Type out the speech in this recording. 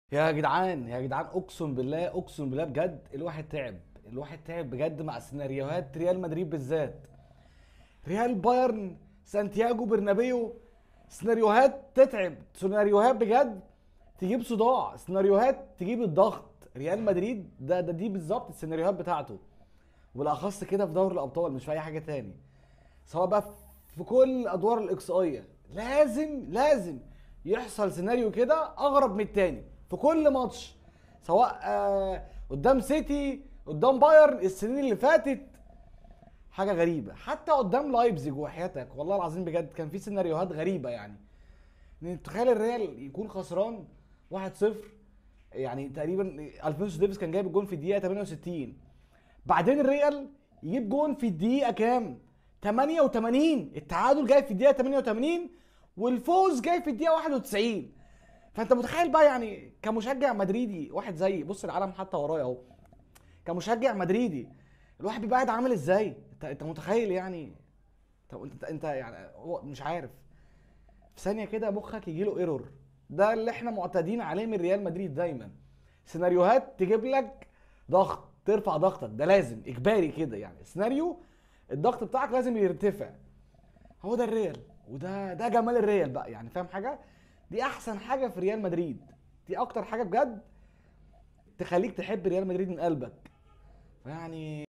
يا جدعان يا جدعان اقسم بالله اقسم بالله بجد الواحد تعب الواحد تعب بجد مع سيناريوهات ريال مدريد بالذات ريال بايرن سانتياغو برنابيو سيناريوهات تتعب سيناريوهات بجد تجيب صداع سيناريوهات تجيب الضغط ريال مدريد ده ده دي بالظبط السيناريوهات بتاعته وبالاخص كده في دوري الابطال مش في اي حاجه تاني سواء بقى في كل الادوار الاقصائيه لازم لازم يحصل سيناريو كده اغرب من التاني في كل ماتش سواء آه قدام سيتي قدام بايرن السنين اللي فاتت حاجه غريبه حتى قدام لايبزيج وحياتك والله العظيم بجد كان في سيناريوهات غريبه يعني ان تخيل الريال يكون خسران 1-0 يعني تقريبا الفونسو ديفيز كان جايب الجون في الدقيقه 68 بعدين الريال يجيب جون في الدقيقه كام 88 التعادل جاي في الدقيقه 88 والفوز جاي في الدقيقه 91 فانت متخيل بقى يعني كمشجع مدريدي واحد زيي بص العالم حتى ورايا اهو كمشجع مدريدي الواحد بيبقى قاعد عامل ازاي انت انت متخيل يعني طب انت انت يعني هو مش عارف في ثانيه كده مخك يجي له ايرور ده اللي احنا معتادين عليه من ريال مدريد دايما سيناريوهات تجيب لك ضغط ترفع ضغطك ده لازم اجباري كده يعني سيناريو الضغط بتاعك لازم يرتفع هو ده الريال وده ده جمال الريال بقى يعني فاهم حاجه دي احسن حاجه في ريال مدريد دي اكتر حاجه بجد تخليك تحب ريال مدريد من قلبك فيعني